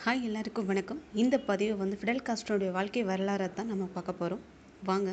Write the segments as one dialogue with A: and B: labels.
A: hi எல்லாருக்கும் வணக்கம் இந்த பதிவு வந்து ஃபிடல் காஸ்ட்ரோடைய வாழ்க்கை வரலாறை தான் நம்ம பார்க்க போகிறோம் வாங்க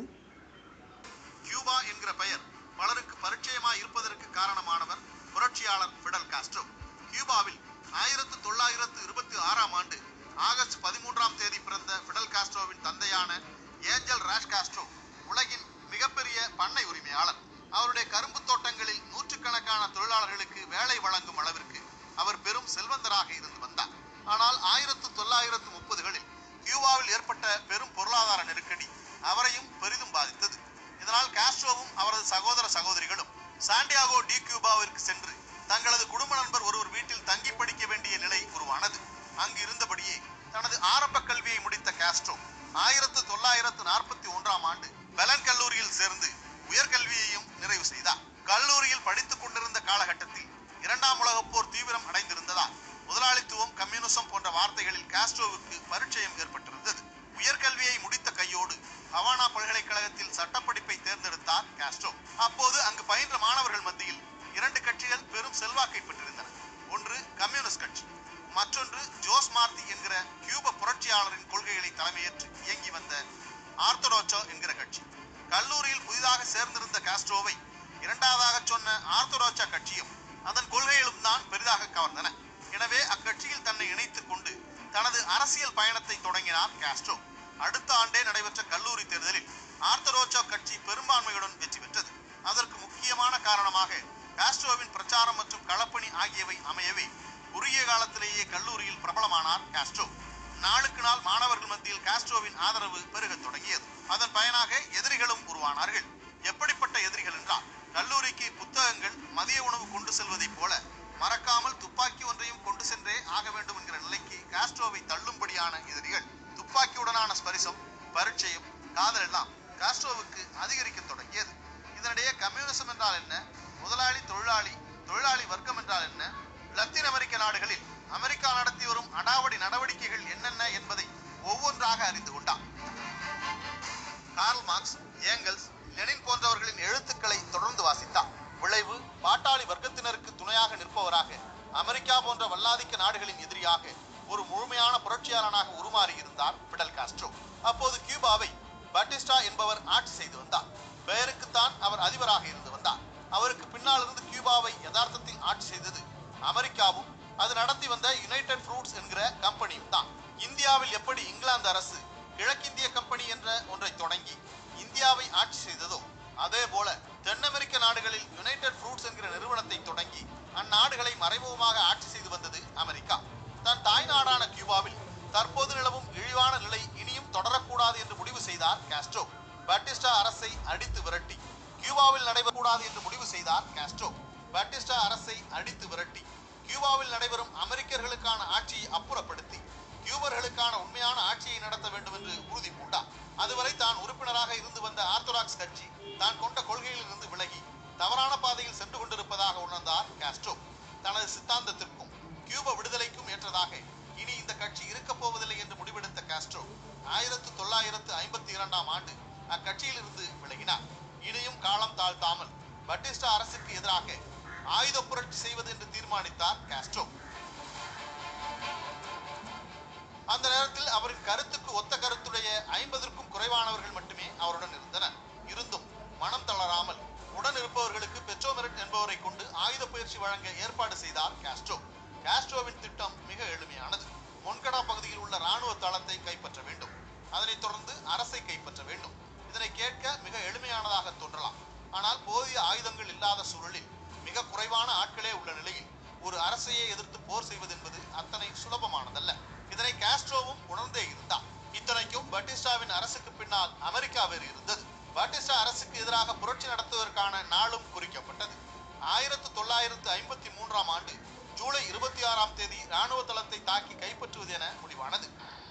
B: கியூபா என்கிற பெயர் பலருக்கு பரிச்சயமாய் இருப்பதற்கு காரணமானவர் புரட்சியாளர் ஃபிடல் காஸ்ட்ரோ கியூபாவில் ஆயிரத்து தொள்ளாயிரத்து இருபத்தி ஆறாம் ஆண்டு ஆகஸ்ட் பதிமூன்றாம் தேதி பிறந்த ஃபிடல் காஸ்ட்ரோவின் தந்தையான ஏஞ்சல் ராஷ் காஸ்ட்ரோ உலகின் மிகப்பெரிய பண்ணை உரிமையாளர் அவருடைய கரும்பு தோட்டங்களில் நூற்றுக்கணக்கான தொழிலாளர்களுக்கு வேலை வழங்கும் அளவிற்கு அவர் பெரும் செல்வந்தராக இருந்து வந்தார் ஆனால் ஆயிரத்து தொள்ளாயிரத்து முப்பதுகளில் கியூபாவில் ஏற்பட்ட பெரும் பொருளாதார நெருக்கடி அவரையும் பெரிதும் பாதித்தது இதனால் காஸ்ட்ரோவும் அவரது சகோதர சகோதரிகளும் சாண்டியாகோ டி கியூபாவிற்கு சென்று தங்களது குடும்ப நண்பர் ஒருவர் வீட்டில் தங்கி படிக்க வேண்டிய நிலை உருவானது அங்கு இருந்தபடியே தனது ஆரம்ப கல்வியை முடித்த காஸ்ட்ரோ ஆயிரத்து தொள்ளாயிரத்து நாற்பத்தி ஒன்றாம் ஆண்டு பெலன் கல்லூரியில் சேர்ந்து உயர்கல்வியையும் நிறைவு செய்தார் கல்லூரியில் படித்துக் கொண்டிருந்த காலகட்டத்தில் இரண்டாம் உலகப் போர் தீவிரம் அடைந்திருந்ததால் முதலாளித்துவம் கம்யூனிசம் போன்ற வார்த்தைகளில் காஸ்ட்ரோவுக்கு பரிச்சயம் ஏற்பட்டிருந்தது உயர்கல்வியை முடித்த கையோடு ஹவானா பல்கலைக்கழகத்தில் சட்டப்படிப்பை தேர்ந்தெடுத்தார் காஸ்ட்ரோ அப்போது அங்கு பயின்ற மாணவர்கள் மத்தியில் இரண்டு கட்சிகள் பெரும் செல்வாக்கை பெற்றிருந்தன ஒன்று கம்யூனிஸ்ட் கட்சி மற்றொன்று ஜோஸ் மார்த்தி என்கிற கியூப புரட்சியாளரின் கொள்கைகளை தலைமையேற்று இயங்கி வந்த ஆர்த்தடாக்சோ என்கிற கட்சி கல்லூரியில் புதிதாக சேர்ந்திருந்த காஸ்ட்ரோவை இரண்டாவதாக சொன்ன ஆர்த்தடாக்சா கட்சியும் அதன் கொள்கைகளும் தான் பெரிதாக கவர்ந்தன எனவே அக்கட்சியில் தன்னை இணைத்துக் கொண்டு தனது அரசியல் பயணத்தை தொடங்கினார் காஸ்ட்ரோ அடுத்த ஆண்டே நடைபெற்ற கல்லூரி தேர்தலில் ஆர்த்தரோச்சோ கட்சி பெரும்பான்மையுடன் வெற்றி பெற்றது அதற்கு முக்கியமான காரணமாக காஸ்ட்ரோவின் பிரச்சாரம் மற்றும் களப்பணி ஆகியவை அமையவே குறுகிய காலத்திலேயே கல்லூரியில் பிரபலமானார் காஸ்ட்ரோ நாளுக்கு நாள் மாணவர்கள் மத்தியில் காஸ்ட்ரோவின் ஆதரவு பெருகத் தொடங்கியது அதன் பயனாக எதிரிகளும் உருவானார்கள் எப்படிப்பட்ட எதிரிகள் என்றால் கல்லூரிக்கு புத்தகங்கள் மதிய உணவு கொண்டு செல்வதைப் போல மறக்காமல் துப்பாக்கி ஒன்றையும் கொண்டு சென்றே ஆக வேண்டும் என்கிற நிலைக்கு காஸ்ட்ரோவை தள்ளும்படியான எதிரிகள் துப்பாக்கியுடனான ஸ்பரிசம் பரீட்சையும் காதல் எல்லாம் காஸ்ட்ரோவுக்கு அதிகரிக்க தொடங்கியது இதனிடையே கம்யூனிசம் என்றால் என்ன முதலாளி தொழிலாளி தொழிலாளி வர்க்கம் என்றால் என்ன லத்தீன் அமெரிக்க நாடுகளில் அமெரிக்கா நடத்தி வரும் அடாவடி நடவடிக்கைகள் என்னென்ன என்பதை ஒவ்வொன்றாக அறிந்து கொண்டார் கார்ல் மார்க்ஸ் ஏங்கல்ஸ் லெனின் போன்றவர்களின் எழுத்துக்களை தொடர்ந்து வாசித்தார் விளைவு பாட்டாளி வர்க்கத்தினருக்கு துணையாக நிற்பவராக அமெரிக்கா போன்ற வல்லாதிக்க நாடுகளின் எதிரியாக ஒரு முழுமையான புரட்சியாளனாக உருமாறி இருந்தார் பிடல் காஸ்ட்ரோ அப்போது கியூபாவை பாட்டிஸ்டா என்பவர் ஆட்சி செய்து வந்தார் பெயருக்குத்தான் அவர் அதிபராக இருந்து வந்தார் அவருக்கு பின்னால் இருந்து கியூபாவை யதார்த்தத்தில் ஆட்சி செய்தது அமெரிக்காவும் அது நடத்தி வந்த யுனைடெட் ஃப்ரூட்ஸ் என்கிற கம்பெனியும் தான் இந்தியாவில் எப்படி இங்கிலாந்து அரசு கிழக்கிந்திய கம்பெனி என்ற ஒன்றை தொடங்கி இந்தியாவை ஆட்சி செய்ததோ அதே போல தென் அமெரிக்க நாடுகளில் யுனைடெட் ஃப்ரூட்ஸ் என்கிற நிறுவனத்தை தொடங்கி அந்நாடுகளை மறைமுகமாக ஆட்சி செய்து வந்தது அமெரிக்கா தன் தாய் நாடான கியூபாவில் தற்போது நிலவும் இழிவான நிலை இனியும் தொடரக்கூடாது என்று முடிவு செய்தார் காஸ்ட்ரோ பாட்டிஸ்டா அரசை அடித்து விரட்டி கியூபாவில் நடைபெறக்கூடாது என்று முடிவு செய்தார் காஸ்ட்ரோ பாட்டிஸ்டா அரசை அடித்து விரட்டி கியூபாவில் நடைபெறும் அமெரிக்கர்களுக்கான ஆட்சியை அப்புறப்படுத்தி கியூபர்களுக்கான உண்மையான ஆட்சியை நடத்த வேண்டும் என்று உறுதி பூண்டார் அதுவரை தான் உறுப்பினராக இருந்து வந்த ஆர்த்தடாக்ஸ் கட்சி தான் கொண்ட கொள்கையில் இருந்து விலகி தவறான பாதையில் சென்று கொண்டிருப்பதாக உணர்ந்தார் காஸ்ட்ரோ தனது சித்தாந்தத்திற்கும் கியூப விடுதலைக்கும் ஏற்றதாக இனி இந்த கட்சி இருக்கப் போவதில்லை என்று முடிவெடுத்த காஸ்ட்ரோ ஆயிரத்து தொள்ளாயிரத்து ஐம்பத்தி இரண்டாம் ஆண்டு அக்கட்சியில் இருந்து விலகினார் இனியும் காலம் தாழ்த்தாமல் பட்டிஸ்டா அரசுக்கு எதிராக ஆயுத புரட்சி செய்வது என்று தீர்மானித்தார் காஸ்ட்ரோ அந்த நேரத்தில் அவரின் கருத்துக்கு ஒத்த கருத்துடைய ஐம்பதற்கும் குறைவானவர்கள் மட்டுமே அவருடன் இருந்தனர் இருந்தும் மனம் தளராமல் உடன் இருப்பவர்களுக்கு பெட்ரோமெரிட் என்பவரை கொண்டு ஆயுத பயிற்சி வழங்க ஏற்பாடு செய்தார் காஸ்ட்ரோ காஸ்ட்ரோவின் திட்டம் மிக எளிமையானது மொன்கடா பகுதியில் உள்ள ராணுவ தளத்தை கைப்பற்ற வேண்டும் அதனைத் தொடர்ந்து அரசை கைப்பற்ற வேண்டும் இதனை கேட்க மிக எளிமையானதாக தோன்றலாம் ஆனால் போதிய ஆயுதங்கள் இல்லாத சூழலில் மிக குறைவான ஆட்களே உள்ள நிலையில் ஒரு அரசையே எதிர்த்து போர் செய்வது என்பது அத்தனை சுலபமானதல்ல இதனை காஸ்ட்ரோவும் உணர்ந்தே இருந்தார் இத்தனைக்கும் பட்டிஸ்டாவின் அரசுக்கு பின்னால் அமெரிக்கா வேறு இருந்தது பாட்டிஸ்டா அரசுக்கு எதிராக புரட்சி நடத்துவதற்கான நாளும் குறிக்கப்பட்டது ஆயிரத்து தொள்ளாயிரத்து ஐம்பத்தி மூன்றாம் ஆண்டு ஜூலை இருபத்தி ஆறாம் தேதி ராணுவ தளத்தை தாக்கி கைப்பற்றுவது என முடிவானது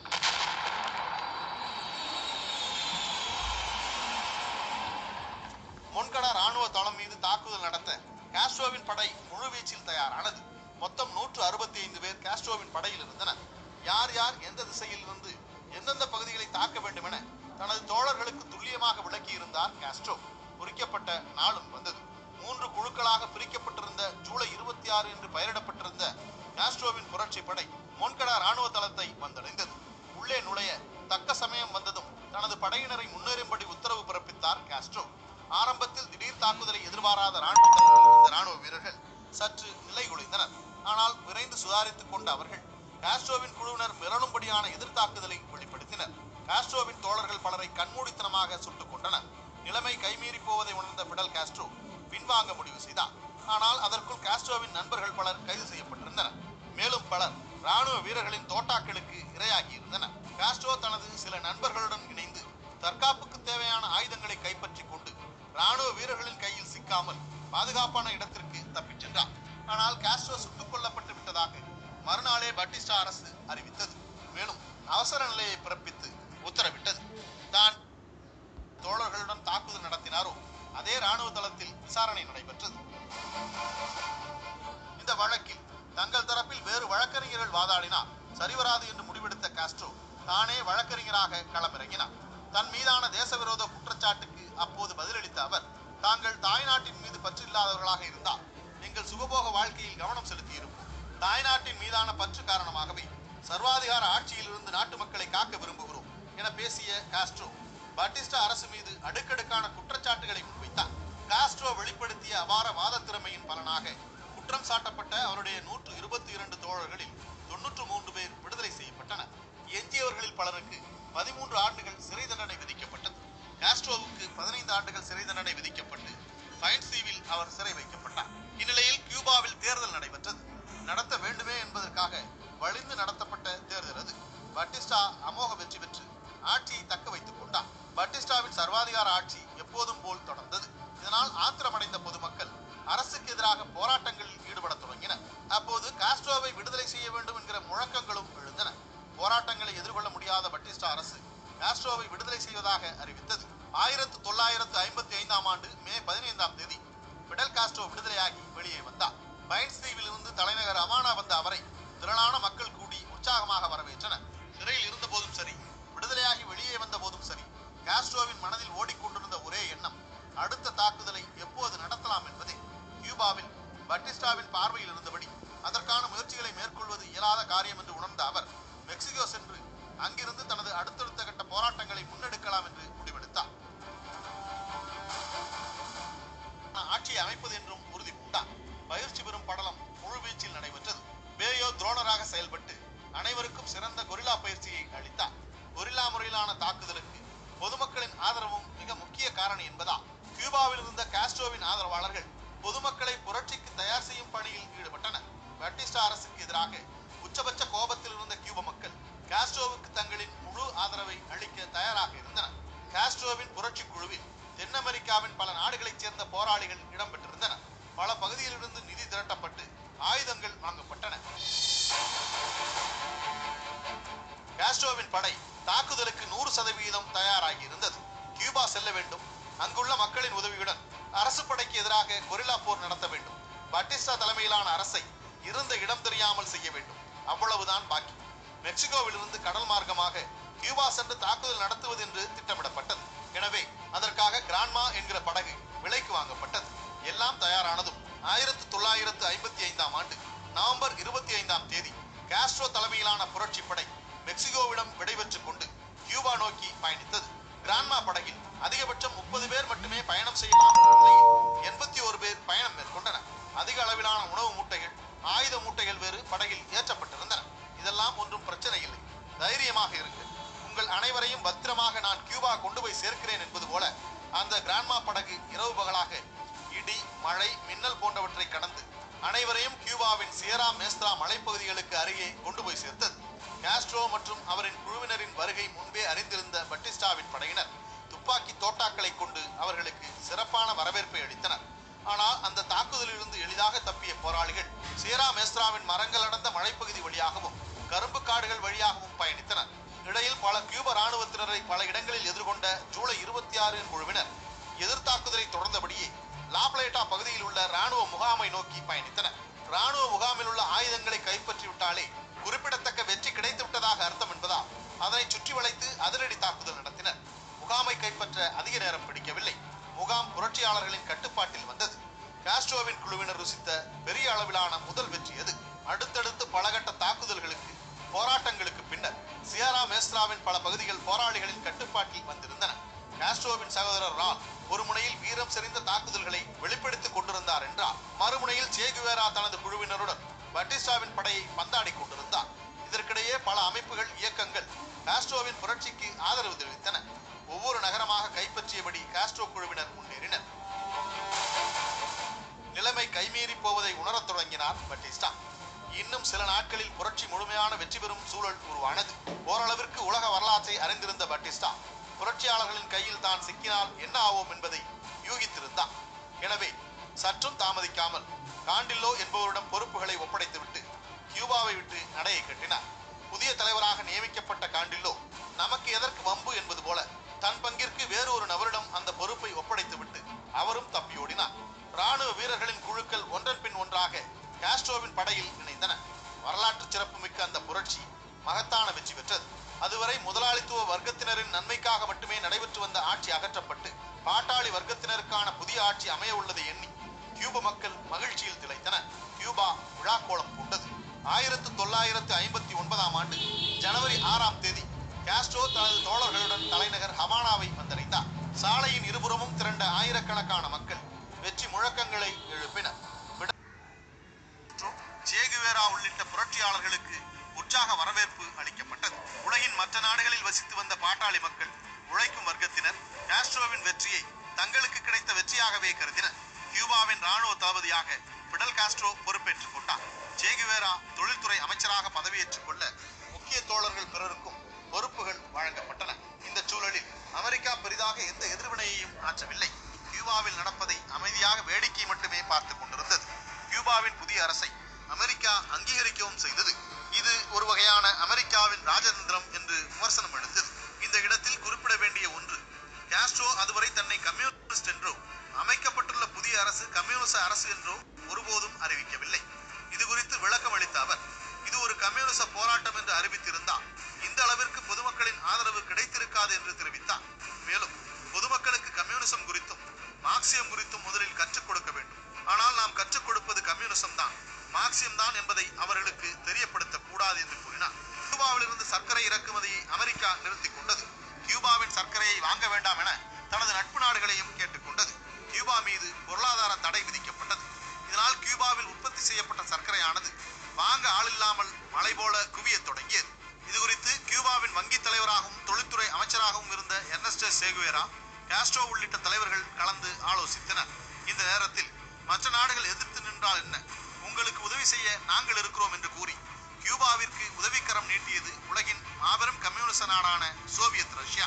B: மொன்கடா ராணுவ தளம் மீது தாக்குதல் நடத்த காஸ்ட்ரோவின் படை முழுவீச்சில் தயாரானது மொத்தம் நூற்று அறுபத்தி ஐந்து பேர் காஸ்ட்ரோவின் படையில் இருந்தனர் யார் யார் எந்த திசையில் இருந்து எந்தெந்த பகுதிகளை தாக்க வேண்டும் என தனது தோழர்களுக்கு துல்லியமாக விளக்கி இருந்தார் காஸ்ட்ரோ குறிக்கப்பட்ட நாளும் வந்தது மூன்று குழுக்களாக பிரிக்கப்பட்டிருந்த ஜூலை இருபத்தி ஆறு என்று பெயரிடப்பட்டிருந்த காஸ்ட்ரோவின் புரட்சி படை மொன்கடா ராணுவ தளத்தை வந்தடைந்தது உள்ளே நுழைய தக்க சமயம் வந்ததும் தனது படையினரை முன்னேறும்படி உத்தரவு பிறப்பித்தார் காஸ்ட்ரோ ஆரம்பத்தில் திடீர் தாக்குதலை எதிர்பாராத ராணுவ தளத்தில் இருந்த ராணுவ வீரர்கள் சற்று நிலை குலைந்தனர் ஆனால் விரைந்து சுதாரித்துக் கொண்ட அவர்கள் காஸ்ட்ரோவின் குழுவினர் மிரளும்படியான எதிர்த்தாக்குதலை வெளிப்படுத்தினர் காஸ்ட்ரோவின் தோழர்கள் பலரை கண்மூடித்தனமாக சுட்டுக் கொண்டனர் நிலைமை கைமீறி போவதை உணர்ந்த பிடல் காஸ்ட்ரோ பின்வாங்க முடிவு செய்தார் ஆனால் அதற்குள் காஸ்ட்ரோவின் நண்பர்கள் பலர் கைது செய்யப்பட்டிருந்தனர் மேலும் பலர் ராணுவ வீரர்களின் தோட்டாக்களுக்கு இரையாகி இருந்தனர் காஸ்ட்ரோ தனது சில நண்பர்களுடன் இணைந்து தற்காப்புக்கு தேவையான ஆயுதங்களை கைப்பற்றிக் கொண்டு ராணுவ வீரர்களின் கையில் சிக்காமல் பாதுகாப்பான இடத்திற்கு தப்பிச் சென்றார் ஆனால் காஸ்ட்ரோ சுட்டுக் கொல்லப்பட்டு விட்டதாக மறுநாளே பட்டிஸ்டா அரசு அறிவித்தது மேலும் அவசர நிலையை பிறப்பித்து உத்தரவிட்டது தான் தோழர்களுடன் தாக்குதல் நடத்தினாரோ அதே ராணுவ தளத்தில் விசாரணை நடைபெற்றது இந்த வழக்கில் தங்கள் தரப்பில் வேறு வழக்கறிஞர்கள் வாதாடினால் சரிவராது என்று முடிவெடுத்த காஸ்ட்ரோ தானே வழக்கறிஞராக களமிறங்கினார் தன் மீதான தேசவிரோத குற்றச்சாட்டுக்கு அப்போது பதிலளித்த அவர் தாங்கள் தாய்நாட்டின் மீது பற்றில்லாதவர்களாக இருந்தால் எங்கள் சுகபோக வாழ்க்கையில் கவனம் செலுத்தியிருப்போம் தாய்நாட்டின் மீதான பற்று காரணமாகவே சர்வாதிகார ஆட்சியில் இருந்து நாட்டு மக்களை காக்க விரும்புகிறோம் என பேசிய காஸ்ட்ரோ பாட்டிஸ்டா அரசு மீது அடுக்கடுக்கான குற்றச்சாட்டுகளை முன்வைத்தார் காஸ்ட்ரோ வெளிப்படுத்திய அபார வாத திறமையின் பலனாக குற்றம் சாட்டப்பட்ட அவருடைய நூற்று இருபத்தி இரண்டு தோழர்களில் தொன்னூற்று மூன்று பேர் விடுதலை செய்யப்பட்டனர் எஞ்சியவர்களில் பலருக்கு பதிமூன்று ஆண்டுகள் சிறை தண்டனை விதிக்கப்பட்டது காஸ்ட்ரோவுக்கு பதினைந்து ஆண்டுகள் சிறை தண்டனை விதிக்கப்பட்டு ஃபைன்ஸ்தீவில் அவர் சிறை வைக்கப்பட்டார் இந்நிலையில் கியூபாவில் தேர்தல் நடைபெற்றது நடத்த வேண்டுமே என்பதற்காக வலிந்து நடத்தப்பட்ட தேர்தல் அது பட்டிஸ்டா அமோக வெற்றி பெற்று ஆட்சியை தக்க வைத்துக் கொண்டார் பட்டிஸ்டாவின் சர்வாதிகார ஆட்சி எப்போதும் போல் தொடர்ந்தது இதனால் ஆத்திரமடைந்த பொதுமக்கள் அரசுக்கு எதிராக போராட்டங்களில் ஈடுபட தொடங்கினர் அப்போது காஸ்ட்ரோவை விடுதலை செய்ய வேண்டும் என்கிற முழக்கங்களும் எழுந்தன போராட்டங்களை எதிர்கொள்ள முடியாத பட்டிஸ்டா அரசு காஸ்ட்ரோவை விடுதலை செய்வதாக அறிவித்தது ஆயிரத்து தொள்ளாயிரத்து ஐம்பத்தி ஐந்தாம் ஆண்டு மே பதினைந்தாம் தேதி பிடல் காஸ்ட்ரோ விடுதலையாகி வெளியே வந்தார் பைன்ஸ் தீவில் இருந்து தலைநகர் அமானா வந்த அவரை திரளான மக்கள் கூடி உற்சாகமாக வரவேற்றனர் சிறையில் இருந்த போதும் சரி விடுதலையாகி வெளியே வந்த போதும் சரி காஸ்ட்ரோவின் மனதில் ஓடிக்கொண்டிருந்த ஒரே எண்ணம் அடுத்த தாக்குதலை எப்போது நடத்தலாம் என்பதே கியூபாவில் பட்டிஸ்டாவின் பார்வையில் இருந்தபடி அதற்கான முயற்சிகளை மேற்கொள்வது இயலாத காரியம் என்று உணர்ந்த அவர் மெக்சிகோ சென்று அங்கிருந்து தனது அடுத்தடுத்த கட்ட போராட்டங்களை முன்னெடுக்கலாம் என்று முடிவெடுத்தார் ஆட்சியை அமைப்பது என்றும் உறுதி பூண்டார் பயிற்சி பெறும் படலம் முழுவீச்சில் நடைபெற்றது பேயோ துரோணராக செயல்பட்டு அனைவருக்கும் சிறந்த கொரில்லா பயிற்சியை அளித்தார் கொரில்லா முறையிலான தாக்குதலுக்கு பொதுமக்களின் ஆதரவும் மிக முக்கிய காரணி என்பதால் கியூபாவில் இருந்த காஸ்ட்ரோவின் ஆதரவாளர்கள் பொதுமக்களை புரட்சிக்கு தயார் செய்யும் பணியில் ஈடுபட்டனர் பட்டிஸ்டா அரசுக்கு எதிராக உச்சபட்ச கோபத்தில் இருந்த கியூப மக்கள் காஸ்ட்ரோவுக்கு தங்களின் முழு ஆதரவை அளிக்க தயாராக இருந்தனர் காஸ்ட்ரோவின் புரட்சி குழுவில் தென் அமெரிக்காவின் பல நாடுகளைச் சேர்ந்த போராளிகள் இடம்பெற்றிருந்தனர் பல பகுதியிலிருந்து நிதி திரட்டப்பட்டு ஆயுதங்கள் வாங்கப்பட்டன காஸ்ட்ரோவின் படை தாக்குதலுக்கு நூறு சதவீதம் தயாராகி இருந்தது கியூபா செல்ல வேண்டும் அங்குள்ள மக்களின் உதவியுடன் அரசு படைக்கு எதிராக கொரில்லா போர் நடத்த வேண்டும் பட்டிஸ்டா தலைமையிலான அரசை இருந்த இடம் தெரியாமல் செய்ய வேண்டும் அவ்வளவுதான் பாக்கி மெக்சிகோவிலிருந்து கடல் மார்க்கமாக கியூபா சென்று தாக்குதல் நடத்துவது என்று திட்டமிடப்பட்டது எனவே அதற்காக கிராண்ட்மா என்கிற படகு விலைக்கு வாங்கப்பட்டது எல்லாம் தயாரானதும் ஆயிரத்து தொள்ளாயிரத்து ஐம்பத்தி ஐந்தாம் ஆண்டு நவம்பர் இருபத்தி ஐந்தாம் தேதி காஸ்ட்ரோ தலைமையிலான புரட்சி படை மெக்சிகோவிடம் விடைபெற்றுக் கொண்டு கியூபா நோக்கி பயணித்தது கிராண்ட்மா படகில் அதிகபட்சம் முப்பது பேர் மட்டுமே பயணம் செய்யலாம் என்ற நிலையில் எண்பத்தி ஒரு பேர் பயணம் மேற்கொண்டனர் அதிக அளவிலான உணவு மூட்டைகள் ஆயுத மூட்டைகள் வேறு படகில் ஏற்றப்பட்டிருந்தன இதெல்லாம் ஒன்றும் பிரச்சனை இல்லை தைரியமாக இருங்கள் உங்கள் அனைவரையும் பத்திரமாக நான் கியூபா கொண்டு போய் சேர்க்கிறேன் என்பது போல அந்த கிராண்ட்மா படகு இரவு பகலாக இடி மழை மின்னல் போன்றவற்றை கடந்து அனைவரையும் கியூபாவின் சியரா மேஸ்த்ரா மலைப்பகுதிகளுக்கு அருகே கொண்டு போய் சேர்த்தது காஸ்ட்ரோ மற்றும் அவரின் குழுவினரின் வருகை முன்பே அறிந்திருந்த பட்டிஸ்டாவின் படையினர் துப்பாக்கி தோட்டாக்களை கொண்டு அவர்களுக்கு சிறப்பான வரவேற்பை அளித்தனர் ஆனால் அந்த தாக்குதலிலிருந்து எளிதாக தப்பிய போராளிகள் சியரா மேஸ்த்ராவின் மரங்கள் அடர்ந்த மலைப்பகுதி வழியாகவும் கரும்பு காடுகள் வழியாகவும் பயணித்தனர் இடையில் பல கியூப ராணுவத்தினரை பல இடங்களில் எதிர்கொண்ட ஜூலை இருபத்தி ஆறின் குழுவினர் எதிர்த்தாக்குதலை தொடர்ந்தபடியே லாப்லேட்டா பகுதியில் உள்ள ராணுவ முகாமை நோக்கி பயணித்தனர் ராணுவ முகாமில் உள்ள ஆயுதங்களை கைப்பற்றி விட்டாலே குறிப்பிடத்தக்க வெற்றி கிடைத்து விட்டதாக அர்த்தம் என்பதால் அதனை சுற்றி வளைத்து அதிரடி தாக்குதல் நடத்தினர் முகாமை கைப்பற்ற அதிக நேரம் பிடிக்கவில்லை முகாம் புரட்சியாளர்களின் கட்டுப்பாட்டில் வந்தது காஸ்ட்ரோவின் குழுவினர் ருசித்த பெரிய அளவிலான முதல் வெற்றி அது அடுத்தடுத்து பல கட்ட தாக்குதல்களுக்கு மேஸ்திராவின் பல பகுதிகள் போராளிகளின் கட்டுப்பாட்டில் வந்திருந்தன காஸ்ட்ரோவின் சகோதரர் ரால் ஒரு முனையில் வீரம் செறிந்த தாக்குதல்களை வெளிப்படுத்திக் கொண்டிருந்தார் என்றால் மறுமுனையில் சேகுவேரா தனது குழுவினருடன் பட்டிஸ்டாவின் படையை பந்தாடிக் கொண்டிருந்தார் இதற்கிடையே பல அமைப்புகள் இயக்கங்கள் காஸ்ட்ரோவின் புரட்சிக்கு ஆதரவு தெரிவித்தன ஒவ்வொரு நகரமாக கைப்பற்றியபடி காஸ்ட்ரோ குழுவினர் முன்னேறினர் நிலைமை கைமீறி போவதை உணரத் தொடங்கினார் பட்டிஸ்டா இன்னும் சில நாட்களில் புரட்சி முழுமையான வெற்றி பெறும் சூழல் உருவானது ஓரளவிற்கு உலக வரலாற்றை அறிந்திருந்த பட்டிஸ்டா புரட்சியாளர்களின் கையில் தான் சிக்கினால் என்ன ஆவோம் என்பதை யூகித்திருந்தார் எனவே சற்றும் தாமதிக்காமல் காண்டில்லோ என்பவரிடம் பொறுப்புகளை ஒப்படைத்துவிட்டு கியூபாவை விட்டு நடையை கட்டினார் புதிய தலைவராக நியமிக்கப்பட்ட காண்டில்லோ நமக்கு எதற்கு வம்பு என்பது போல தன் பங்கிற்கு வேறு ஒரு நபரிடம் அந்த பொறுப்பை ஒப்படைத்துவிட்டு அவரும் தப்பியோடினார் ராணுவ வீரர்களின் குழுக்கள் ஒன்றன் பின் ஒன்றாக காஸ்ட்ரோவின் படையில் இணைந்தன வரலாற்று சிறப்புமிக்க அந்த புரட்சி மகத்தான வெற்றி பெற்றது அதுவரை முதலாளித்துவ வர்க்கத்தினரின் நன்மைக்காக மட்டுமே நடைபெற்று வந்த ஆட்சி அகற்றப்பட்டு பாட்டாளி வர்க்கத்தினருக்கான புதிய ஆட்சி அமைய உள்ளதை எண்ணி கியூப மக்கள் மகிழ்ச்சியில் திளைத்தனர் கியூபா விழாக்கோலம் பூண்டது ஆயிரத்து தொள்ளாயிரத்து ஐம்பத்தி ஒன்பதாம் ஆண்டு ஜனவரி ஆறாம் தேதி காஸ்ட்ரோ தனது தோழர்களுடன் தலைநகர் ஹவானாவை வந்தடைந்தார் சாலையின் இருபுறமும் திரண்ட ஆயிரக்கணக்கான மக்கள் வெற்றி முழக்கங்களை எழுப்பினர் விட- மற்றும் சேகுவேரா உள்ளிட்ட புரட்சியாளர்களுக்கு உற்சாக வரவேற்பு அளிக்கப்பட்டது உலகின் மற்ற நாடுகளில் வசித்து வந்த பாட்டாளி மக்கள் உழைக்கும் வர்க்கத்தினர் காஸ்ட்ரோவின் வெற்றியை தங்களுக்கு கிடைத்த வெற்றியாகவே கருதினர் கியூபாவின் ராணுவ தளபதியாக பிடல் காஸ்ட்ரோ பொறுப்பேற்றுக் கொண்டார் சேகுவேரா தொழில்துறை அமைச்சராக பதவியேற்றுக் கொள்ள முக்கிய தோழர்கள் பிறருக்கும் பொறுப்புகள் வழங்கப்பட்டன இந்த சூழலில் அமெரிக்கா பெரிதாக எந்த எதிர்வினையையும் ஆற்றவில்லை கியூபாவில் நடப்பதை அமைதியாக வேடிக்கை மட்டுமே பார்த்துக் கொண்டிருந்தது கியூபாவின் புதிய அரசை அமெரிக்கா அங்கீகரிக்கவும் செய்தது இது ஒரு வகையான அமெரிக்காவின் ராஜதந்திரம் என்று விமர்சனம் எழுந்தது இந்த இடத்தில் குறிப்பிட வேண்டிய ஒன்று காஸ்ட்ரோ அதுவரை தன்னை கம்யூனிஸ்ட் என்றோ அமைக்கப்பட்டுள்ள புதிய அரசு கம்யூனிச அரசு என்றோ ஒருபோதும் அறிவிக்கவில்லை இது குறித்து விளக்கம் அளித்த அவர் இது ஒரு கம்யூனிச போராட்டம் என்று அறிவித்திருந்தால் இந்த அளவிற்கு பொதுமக்களின் ஆதரவு கிடைத்திருக்காது என்று தெரிவித்தார் மேலும் பொதுமக்களுக்கு கம்யூனிசம் குறித்தும் மார்க்சியம் குறித்தும் முதலில் கற்றுக் கொடுக்க வேண்டும் ஆனால் நாம் கற்றுக் கொடுப்பது கம்யூனிசம் தான் மார்க்சியம் தான் என்பதை அவர்களுக்கு தெரியப்படுத்த கூடாது என்று கூறினார் கியூபாவிலிருந்து சர்க்கரை இறக்குமதியை அமெரிக்கா நிறுத்திக் கொண்டது கியூபாவின் சர்க்கரையை வாங்க வேண்டாம் என தனது நட்பு நாடுகளையும் கேட்டுக்கொண்டது கியூபா மீது பொருளாதார தடை விதிக்கப்பட்டது இதனால் கியூபாவில் உற்பத்தி செய்யப்பட்ட சர்க்கரையானது வாங்க ஆளில்லாமல் மலை போல குவியத் தொடங்கியது இது குறித்து கியூபாவின் வங்கி தலைவராகவும் தொழில்துறை அமைச்சராகவும் இருந்த எர்னஸ்டோ சேகுவேரா காஸ்ட்ரோ உள்ளிட்ட தலைவர்கள் கலந்து ஆலோசித்தனர் இந்த நேரத்தில் மற்ற நாடுகள் எதிர்த்து நின்றால் என்ன உங்களுக்கு உதவி செய்ய நாங்கள் இருக்கிறோம் என்று கூறி கியூபாவிற்கு உதவிக்கரம் நீட்டியது உலகின் மாபெரும் கம்யூனிச நாடான சோவியத் ரஷ்யா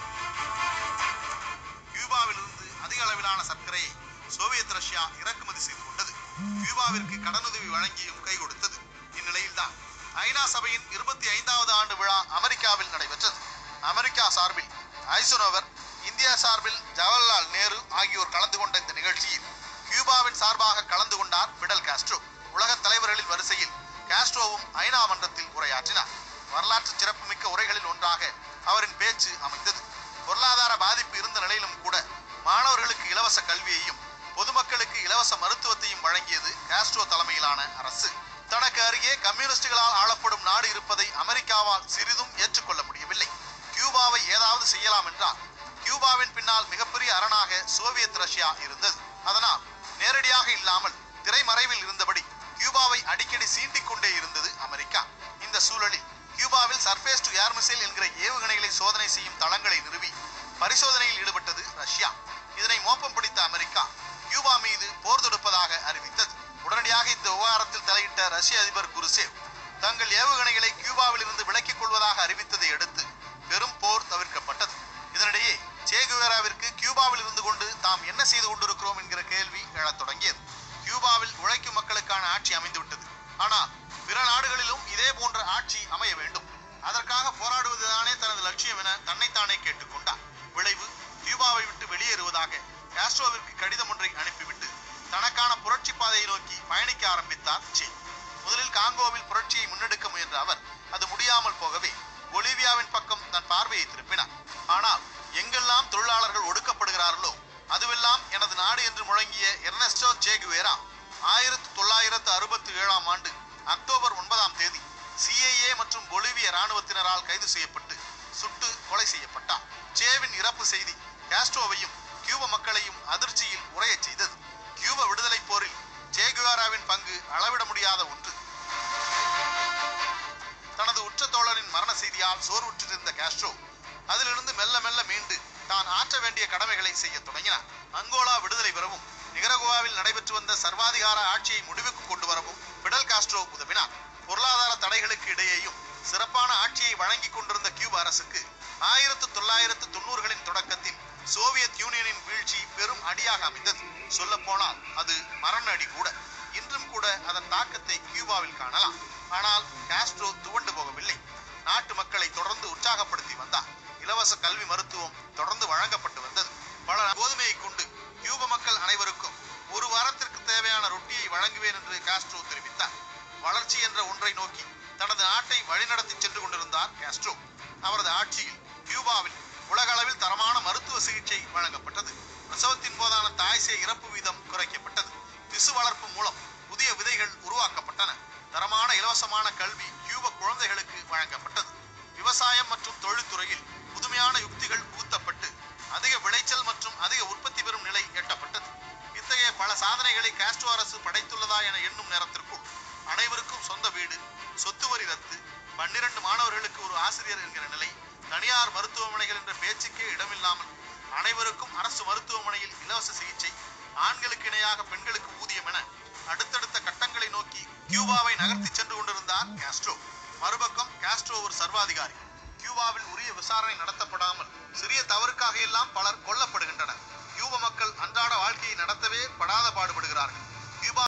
B: கியூபாவிலிருந்து அதிக அளவிலான சர்க்கரையை சோவியத் ரஷ்யா இறக்குமதி செய்து கொண்டது கியூபாவிற்கு கடனுதவி வழங்கியும் கை கொடுத்தது இந்நிலையில்தான் ஐநா சபையின் இருபத்தி ஐந்தாவது ஆண்டு விழா அமெரிக்காவில் நடைபெற்றது அமெரிக்கா சார்பில் ஐசனோவர் இந்தியா சார்பில் ஜவஹர்லால் நேரு ஆகியோர் கலந்து கொண்ட இந்த நிகழ்ச்சியில் கியூபாவின் சார்பாக கலந்து கொண்டார் பிடல் காஸ்ட்ரோ உலக தலைவர்களின் வரிசையில் காஸ்ட்ரோவும் ஐநா மன்றத்தில் உரையாற்றினார் வரலாற்று சிறப்புமிக்க உரைகளில் ஒன்றாக அவரின் பேச்சு அமைந்தது பொருளாதார பாதிப்பு இருந்த நிலையிலும் கூட மாணவர்களுக்கு இலவச கல்வியையும் பொதுமக்களுக்கு இலவச மருத்துவத்தையும் வழங்கியது காஸ்ட்ரோ தலைமையிலான அரசு தனக்கு அருகே கம்யூனிஸ்டுகளால் ஆளப்படும் நாடு இருப்பதை அமெரிக்காவால் சிறிதும் ஏற்றுக்கொள்ள முடியவில்லை கியூபாவை ஏதாவது செய்யலாம் என்றால் கியூபாவின் பின்னால் மிகப்பெரிய அரணாக சோவியத் ரஷ்யா இருந்தது அதனால் நேரடியாக இல்லாமல் திரைமறைவில் இருந்தபடி கியூபாவை அடிக்கடி சீண்டிக் கொண்டே இருந்தது அமெரிக்கா இந்த சூழலில் கியூபாவில் சர்ஃபேஸ் டு ஏர் மிசைல் என்கிற ஏவுகணைகளை சோதனை செய்யும் தளங்களை நிறுவி பரிசோதனையில் ஈடுபட்டது ரஷ்யா இதனை மோப்பம் பிடித்த அமெரிக்கா கியூபா மீது போர் தொடுப்பதாக அறிவித்தது உடனடியாக இந்த விவகாரத்தில் தலையிட்ட ரஷ்ய அதிபர் குருசேவ் தங்கள் ஏவுகணைகளை கியூபாவில் இருந்து விலக்கிக் கொள்வதாக அறிவித்ததை அடுத்து பெரும் போர் தவிர்க்கப்பட்டது இதனிடையே சேகுவேராவிற்கு கியூபாவில் இருந்து கொண்டு தாம் என்ன செய்து கொண்டிருக்கிறோம் என்கிற கேள்வி எழத் தொடங்கியது கியூபாவில் உழைக்கும் மக்களுக்கான ஆட்சி அமைந்துவிட்டது ஆனால் பிற நாடுகளிலும் இதே போன்ற ஆட்சி அமைய வேண்டும் அதற்காக போராடுவதுதானே தனது லட்சியம் என தன்னைத்தானே கேட்டுக்கொண்டார் விளைவு கியூபாவை விட்டு வெளியேறுவதாக காஸ்ட்ரோவிற்கு கடிதம் ஒன்றை அனுப்பிவிட்டு தனக்கான புரட்சி பாதையை நோக்கி பயணிக்க ஆரம்பித்தார் சே முதலில் காங்கோவில் புரட்சியை முன்னெடுக்க முயன்ற அவர் அது முடியாமல் போகவே பொலிவியாவின் பக்கம் தன் பார்வையை திருப்பினார் ஆனால் எங்கெல்லாம் தொழிலாளர்கள் ஒடுக்கப்படுகிறார்களோ அதுவெல்லாம் எனது நாடு என்று முழங்கிய எர்னஸ்டோ சேகுவேரா ஆயிரத்து தொள்ளாயிரத்து அறுபத்தி ஏழாம் ஆண்டு அக்டோபர் ஒன்பதாம் தேதி சிஐஏ மற்றும் பொலிவிய ராணுவத்தினரால் கைது செய்யப்பட்டு சுட்டு கொலை செய்யப்பட்டார் சேவின் இறப்பு செய்தி காஸ்ட்ரோவையும் கியூப மக்களையும் அதிர்ச்சியில் உரையச் செய்தது கியூப விடுதலை போரில் சேகுவாராவின் பங்கு அளவிட முடியாத ஒன்று தனது உற்ற தோழரின் மரண செய்தியால் சோர்வுற்றிருந்த காஸ்ட்ரோ அதிலிருந்து மெல்ல மெல்ல மீண்டு தான் ஆற்ற வேண்டிய கடமைகளை செய்ய தொடங்கினார் அங்கோலா விடுதலை பெறவும் நிகரகுவாவில் நடைபெற்று வந்த சர்வாதிகார ஆட்சியை முடிவுக்கு கொண்டு வரவும் பிடல் காஸ்ட்ரோ உதவினார் பொருளாதார தடைகளுக்கு இடையேயும் சிறப்பான ஆட்சியை வழங்கி கொண்டிருந்த கியூப அரசுக்கு ஆயிரத்து தொள்ளாயிரத்து தொண்ணூறுகளின் தொடக்கத்தில் சோவியத் யூனியனின் வீழ்ச்சி பெரும் அடியாக அமைந்தது சொல்ல போனால் அது மரண அடி கூட இன்றும் கூட அதன் தாக்கத்தை கியூபாவில் காணலாம் ஆனால் காஸ்ட்ரோ துவண்டு போகவில்லை நாட்டு மக்களை தொடர்ந்து உற்சாகப்படுத்தி வந்தார் இலவச கல்வி மருத்துவம் தொடர்ந்து வழங்கப்பட்டு வந்தது பல கோதுமையை கொண்டு கியூப மக்கள் அனைவருக்கும் ஒரு வாரத்திற்கு தேவையான ரொட்டியை வழங்குவேன் என்று காஸ்ட்ரோ தெரிவித்தார் வளர்ச்சி என்ற ஒன்றை நோக்கி தனது நாட்டை வழிநடத்தி சென்று கொண்டிருந்தார் காஸ்ட்ரோ அவரது ஆட்சியில் கியூபாவில் உலக அளவில் தரமான மருத்துவ சிகிச்சை வழங்கப்பட்டது பிரசவத்தின் போதான தாய் சேய் இறப்பு வீதம் குறைக்கப்பட்டது திசு வளர்ப்பு மூலம் புதிய விதைகள் உருவாக்கப்பட்டன தரமான இலவசமான கல்வி கியூப குழந்தைகளுக்கு வழங்கப்பட்டது விவசாயம் மற்றும் தொழில்துறையில் புதுமையான யுக்திகள் புகுத்தப்பட்டு அதிக விளைச்சல் மற்றும் அதிக உற்பத்தி பெறும் நிலை எட்டப்பட்டது இத்தகைய பல சாதனைகளை காஸ்ட்ரோ அரசு படைத்துள்ளதா என எண்ணும் நேரத்திற்குள் அனைவருக்கும் சொந்த வீடு சொத்து வரி ரத்து பன்னிரண்டு மாணவர்களுக்கு ஒரு ஆசிரியர் என்கிற நிலை தனியார் மருத்துவமனைகள் என்ற பேச்சுக்கே இடமில்லாமல் அனைவருக்கும் அரசு மருத்துவமனையில் இலவச சிகிச்சை ஆண்களுக்கு இணையாக பெண்களுக்கு ஊதியம் என அடுத்தடுத்த கட்டங்களை நோக்கி கியூபாவை நகர்த்தி சென்று கொண்டிருந்தார் காஸ்ட்ரோ மறுபக்கம் காஸ்ட்ரோ ஒரு சர்வாதிகாரி கியூபாவில் உரிய விசாரணை நடத்தப்படாமல் சிறிய தவறுக்காக எல்லாம் பலர் கொல்லப்படுகின்றனர் கியூப மக்கள் அன்றாட வாழ்க்கையை நடத்தவே படாத பாடுபடுகிறார்கள் கியூபா